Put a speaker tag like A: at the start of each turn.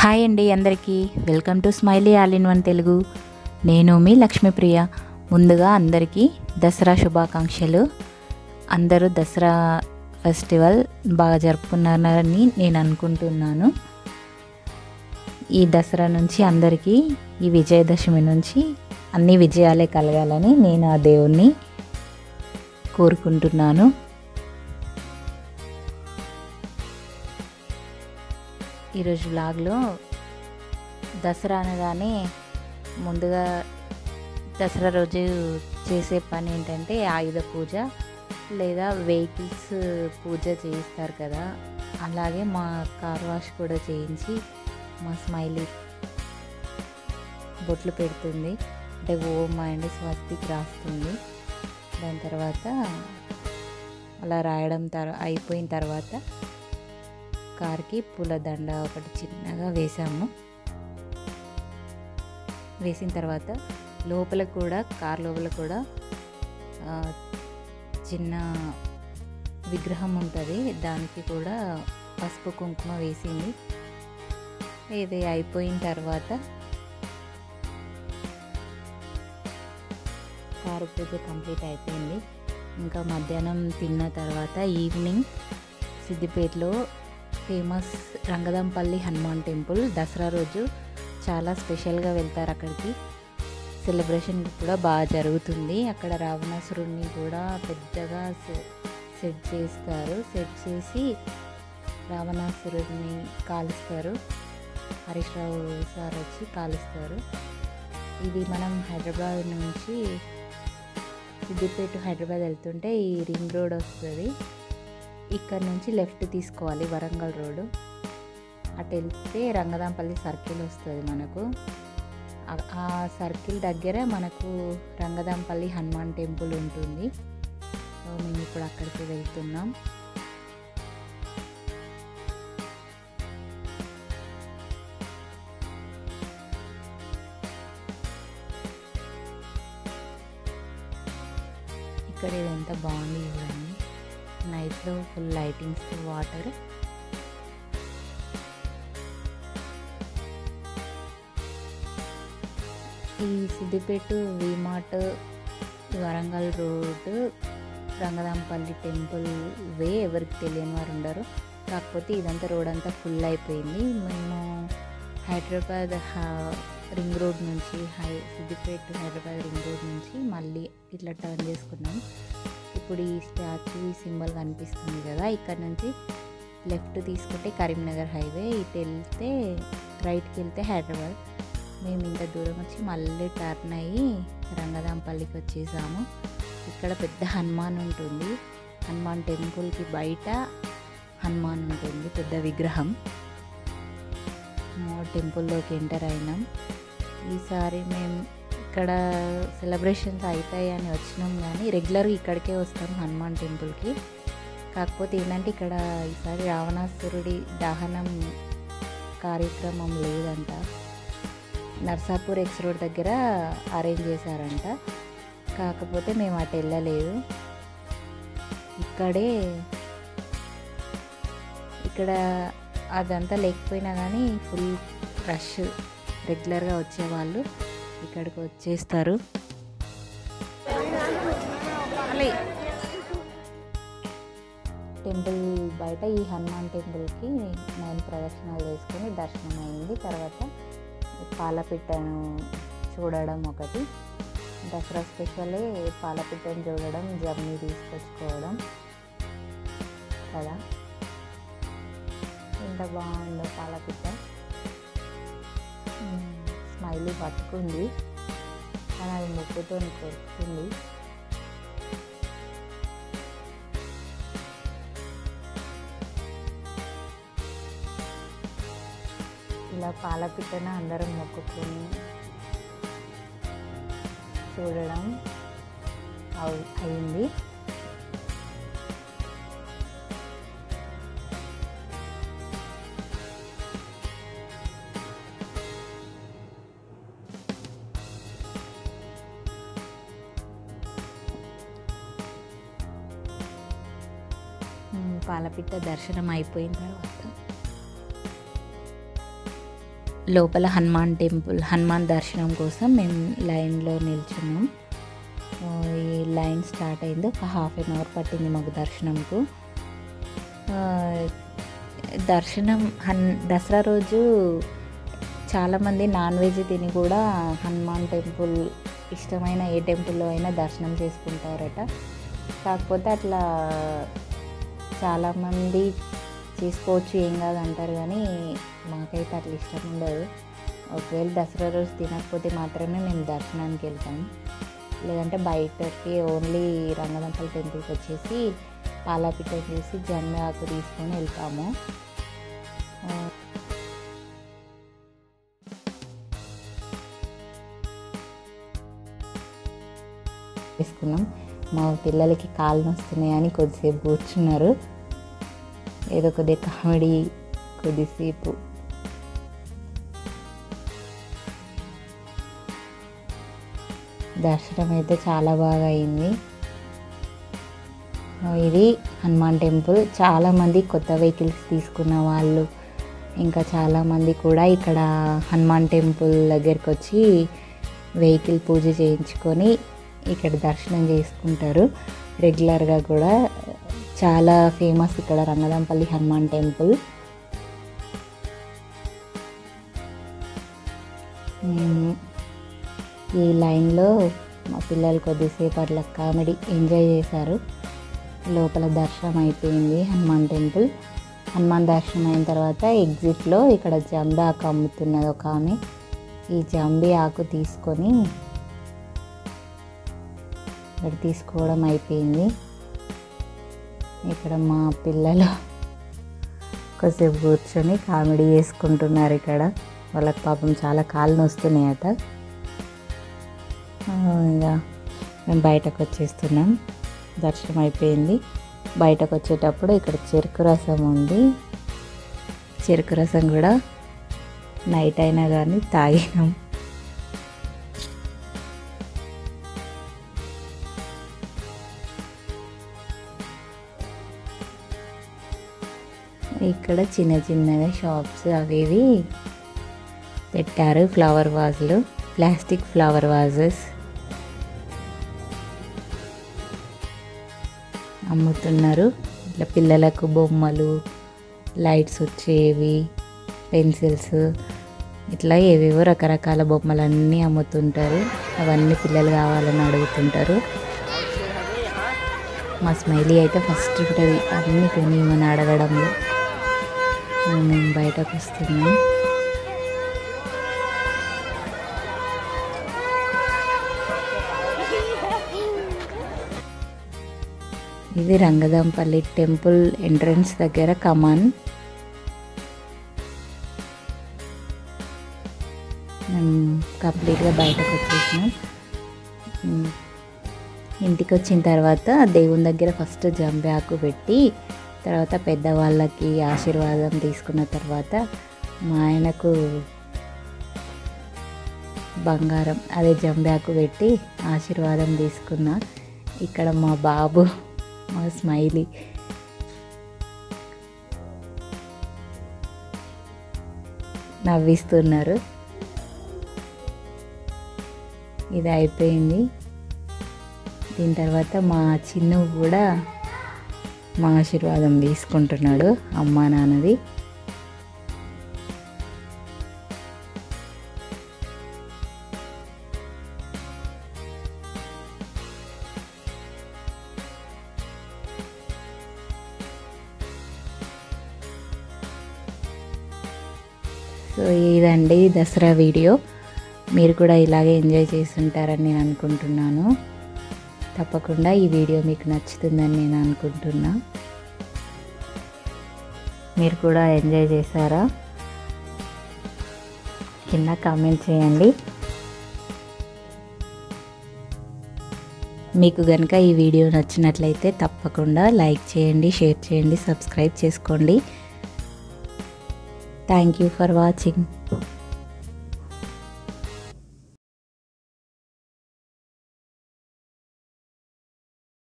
A: Hi అండి అందరికీ welcome to smiley all in one Telugu నేను మీ లక్ష్మీప్రియ ముందుగా అందరికీ దసరా శుభాకాంక్షలు అందరూ దసరా ఫెస్టివల్ బాగా జరుపుకున్నారని నేను అనుకుంటున్నాను ఈ దసరా నుంచి అందరికీ ఈ విజయదశమి నుంచి అన్ని విజయాలే కలగాలని నేను ఆ దేవుణ్ణి కోరుకుంటున్నాను ఈరోజు వ్లాగ్లో దసరా అనగానే ముందుగా దసరా రోజు చేసే పని ఏంటంటే ఆయుధ పూజ లేదా వెహికల్స్ పూజ చేయిస్తారు కదా అలాగే మా కార్ వాష్ కూడా చేయించి మా స్మైలీ బొట్లు పెడుతుంది అంటే ఓం అండ్ స్వస్తికి రాస్తుంది దాని తర్వాత అలా రాయడం తర్వా అయిపోయిన తర్వాత కార్కి పూలదండ ఒకటి చిన్నగా వేసాము వేసిన తర్వాత లోపల కూడా కార్ లోపల కూడా ఆ, చిన్న విగ్రహం ఉంటుంది దానికి కూడా పసుపు కుంకుమ వేసింది ఇది అయిపోయిన తర్వాత కారు పూజ కంప్లీట్ అయిపోయింది ఇంకా మధ్యాహ్నం తిన్న తర్వాత ఈవినింగ్ సిద్దిపేటలో ఫేమస్ రంగదంపల్లి హనుమాన్ టెంపుల్ దసరా రోజు చాలా స్పెషల్గా వెళ్తారు అక్కడికి సెలబ్రేషన్ కూడా బాగా జరుగుతుంది అక్కడ రావణాసురుడిని కూడా పెద్దగా సె- సెట్ చేస్తారు సెట్ చేసి రావణాసురుడిని కాలుస్తారు హరీష్ రావు సార్ వచ్చి కాలుస్తారు ఇది మనం హైదరాబాద్ నుంచి సిద్దిపేట హైదరాబాద్ వెళ్తుంటే ఈ రింగ్ రోడ్ వస్తుంది ఇక్కడ నుంచి లెఫ్ట్ తీసుకోవాలి వరంగల్ రోడ్డు అటు వెళ్తే రంగదాంపల్లి సర్కిల్ వస్తుంది మనకు ఆ- ఆ సర్కిల్ దగ్గర మనకు రంగదాంపల్లి హనుమాన్ టెంపుల్ ఉంటుంది సో మేము ఇప్పుడు అక్కడికి వెళ్తున్నాం ఇక్కడ ఇది ఎంత బాగుంది చూడండి నైట్లో ఫుల్ లైటింగ్స్ వాటర్ ఈ Siddipet V Mart Warangal road Rangadampalli temple way ఎవరికి తెలియని వారు ఉండరు కాకపోతే ఇదంతా రోడ్ అంతా ఫుల్ అయిపోయింది మేము హైదరాబాద్ హా- రింగ్ రోడ్ నుంచి హై సిద్దిపేట హైదరాబాద్ రింగ్ రోడ్ నుంచి మళ్ళీ ఇట్లా టర్న్ చేసుకున్నాం ఇప్పుడు ఈ స్టాచ్యూ ఈ సింబల్ కనిపిస్తుంది కదా ఇక్కడ నుంచి లెఫ్ట్ తీసుకుంటే కరీంనగర్ హైవే ఇటు వెళ్తే రైట్కి వెళ్తే హైదరాబాద్ మేము ఇంత దూరం వచ్చి మళ్ళీ టర్న్ అయ్యి రంగదాంపల్లికి వచ్చేసాము ఇక్కడ పెద్ద హనుమాన్ ఉంటుంది హనుమాన్ టెంపుల్కి బయట హనుమాన్ ఉంటుంది పెద్ద విగ్రహం ఆ టెంపుల్లోకి ఎంటర్ అయినాం ఈసారి మేము ఇక్కడ సెలబ్రేషన్స్ అవుతాయి అని వచ్చినాం కానీ రెగ్యులర్గా ఇక్కడికే వస్తాం హనుమాన్ టెంపుల్కి కాకపోతే ఏంటంటే ఇక్కడ ఈసారి రావణాసురుడి దహనం కార్యక్రమం లేదంట నర్సాపూర్ ఎక్స్ రోడ్ దగ్గర అరేంజ్ చేశారంట కాకపోతే మేము అటు వెళ్ళలేదు ఇక్కడే ఇక్కడ అదంతా లేకపోయినా కానీ ఫుల్ రష్ రెగ్యులర్గా వచ్చేవాళ్ళు ఇక్కడికి వచ్చేస్తారు టెంపుల్ బయట ఈ హనుమాన్ టెంపుల్కి నేను ప్రదక్షిణాలు చేసుకొని దర్శనం అయింది తర్వాత పాలపిట్టను చూడడం ఒకటి దసరా స్పెషలే పాలపిట్టను చూడడం జమ్ని తీసుకొచ్చుకోవడం కదా ఎంత బాగుందో పాలపిట్ట మ్మ్. స్మైలీ పట్టుకుంది కానీ అది ముక్కుతో కొరుకుతుంది ఇలా పాలపిట్టను అందరం మొక్కుకొని చూడడం అవు- అయింది మ్మ్, పాలపిట్ట దర్శనం అయిపోయిన తర్వాత లోపల హనుమాన్ టెంపుల్ హనుమాన్ దర్శనం కోసం మేము లైన్లో నిల్చున్నాం ఆ, ఈ లైన్ స్టార్ట్ అయింది ఒక హాఫ్ అన్ అవర్ పట్టింది మాకు దర్శనంకు ఆ, దర్శనం హన్ దసరా రోజు చాలామంది నాన్ వెజ్ తిని కూడా హనుమాన్ టెంపుల్ ఇష్టమైన ఏ టెంపుల్లో అయినా దర్శనం చేసుకుంటారట కాకపోతే అట్లా చాలామంది చేసుకోవచ్చు ఏం కాదు అంటారు కానీ మాకైతే అట్లా ఇష్టం ఉండదు ఒకవేళ దసరా రోజు తినకపోతే మాత్రమే మేము దర్శనానికి వెళ్తాం లేదంటే బయటకి ఓన్లీ రంగదంపల్లి టెంపుల్కి వచ్చేసి పాలాపిట్ట చేసి జమ్మి ఆకు తీసుకొని వెళ్తాము ఆ, తీసుకున్నాం మా పిల్లలకి కాళ్ళు నొస్తున్నాయి అని కొద్దిసేపు కూర్చున్నారు ఏదో కొద్దిగా కామెడీ కొద్దిసేపు దర్శనం అయితే చాలా బాగా అయింది ఆ, ఇది హనుమాన్ టెంపుల్ చాలామంది కొత్త వెహికల్స్ తీసుకున్న వాళ్ళు ఇంకా చాలామంది కూడా ఇక్కడ హనుమాన్ టెంపుల్ దగ్గరికి వచ్చి వెహికల్ పూజ చేయించుకొని ఇక్కడ దర్శనం చేసుకుంటారు రెగ్యులర్గా కూడా చాలా ఫేమస్ ఇక్కడ రంగదంపల్లి హనుమాన్ టెంపుల్ మ్మ్. ఈ లైన్లో మా పిల్లలు కొద్దిసేపు అట్లా కామెడీ ఎంజాయ్ చేశారు లోపల దర్శనం అయిపోయింది హనుమాన్ టెంపుల్ హనుమాన్ దర్శనం అయిన తర్వాత ఎగ్జిట్లో ఇక్కడ జంబి ఆకు అమ్ముతున్నది ఒక ఆమె ఈ జంబి ఆకు తీసుకొని ఇక్కడ తీసుకోవడం అయిపోయింది ఇక్కడ మా పిల్లలు కొద్దిసేపు కూర్చొని కామెడీ చేసుకుంటున్నారు ఇక్కడ వాళ్ళకి పాపం చాలా కాళ్ళు నొస్తున్నాయట ఆ, ఇంకా మేము బయటకు వచ్చేస్తున్నాం దర్శనం అయిపోయింది బయటకు వచ్చేటప్పుడు ఇక్కడ చెరుకు రసం ఉంది చెరుకు రసం కూడా నైట్ అయినా కానీ తాగినాం ఇక్కడ చిన్న చిన్నగా షాప్స్ అవి ఇవి పెట్టారు ఫ్లవర్ వాజులు ప్లాస్టిక్ ఫ్లవర్ వాజెస్ అమ్ముతున్నారు ఇట్లా పిల్లలకు బొమ్మలు లైట్స్ వచ్చేవి పెన్సిల్స్ ఇట్లా ఏవేవో రకరకాల బొమ్మలన్నీ అమ్ముతుంటారు అవన్నీ పిల్లలు కావాలని అడుగుతుంటారు మా స్మైలీ అయితే ఫస్ట్ ఉంటుంది అన్నీ కొనిమని అడగడంలో మేము బయటకు వస్తున్నాం ఇది రంగదంపల్లి టెంపుల్ ఎంట్రన్స్ దగ్గర కమాన్ మేము కంప్లీట్గా బయటకు వచ్చేసినాం ఉమ్, ఇంటికి వచ్చిన తర్వాత దేవుని దగ్గర ఫస్ట్ జంబి ఆకు పెట్టి తర్వాత పెద్దవాళ్ళకి ఆశీర్వాదం తీసుకున్న తర్వాత మా ఆయనకు బంగారం అదే జంబి ఆకు పెట్టి ఆశీర్వాదం తీసుకున్నా ఇక్కడ మా బాబు మా స్మైలీ నవ్విస్తున్నారు ఇది అయిపోయింది దీని తర్వాత మా చిన్ను కూడా మా ఆశీర్వాదం తీసుకుంటున్నాడు అమ్మా నాన్నది సో ఇదండి దసరా వీడియో మీరు కూడా ఇలాగే ఎంజాయ్ చేస్తుంటారని నేను అనుకుంటున్నాను తప్పకుండా ఈ వీడియో మీకు నచ్చుతుందని నేను అనుకుంటున్నా మీరు కూడా ఎంజాయ్ చేశారా కింద కామెంట్ చేయండి మీకు కనుక ఈ వీడియో నచ్చినట్లయితే తప్పకుండా లైక్ చేయండి షేర్ చేయండి సబ్స్క్రైబ్ చేసుకోండి థ్యాంక్ యూ ఫర్ వాచింగ్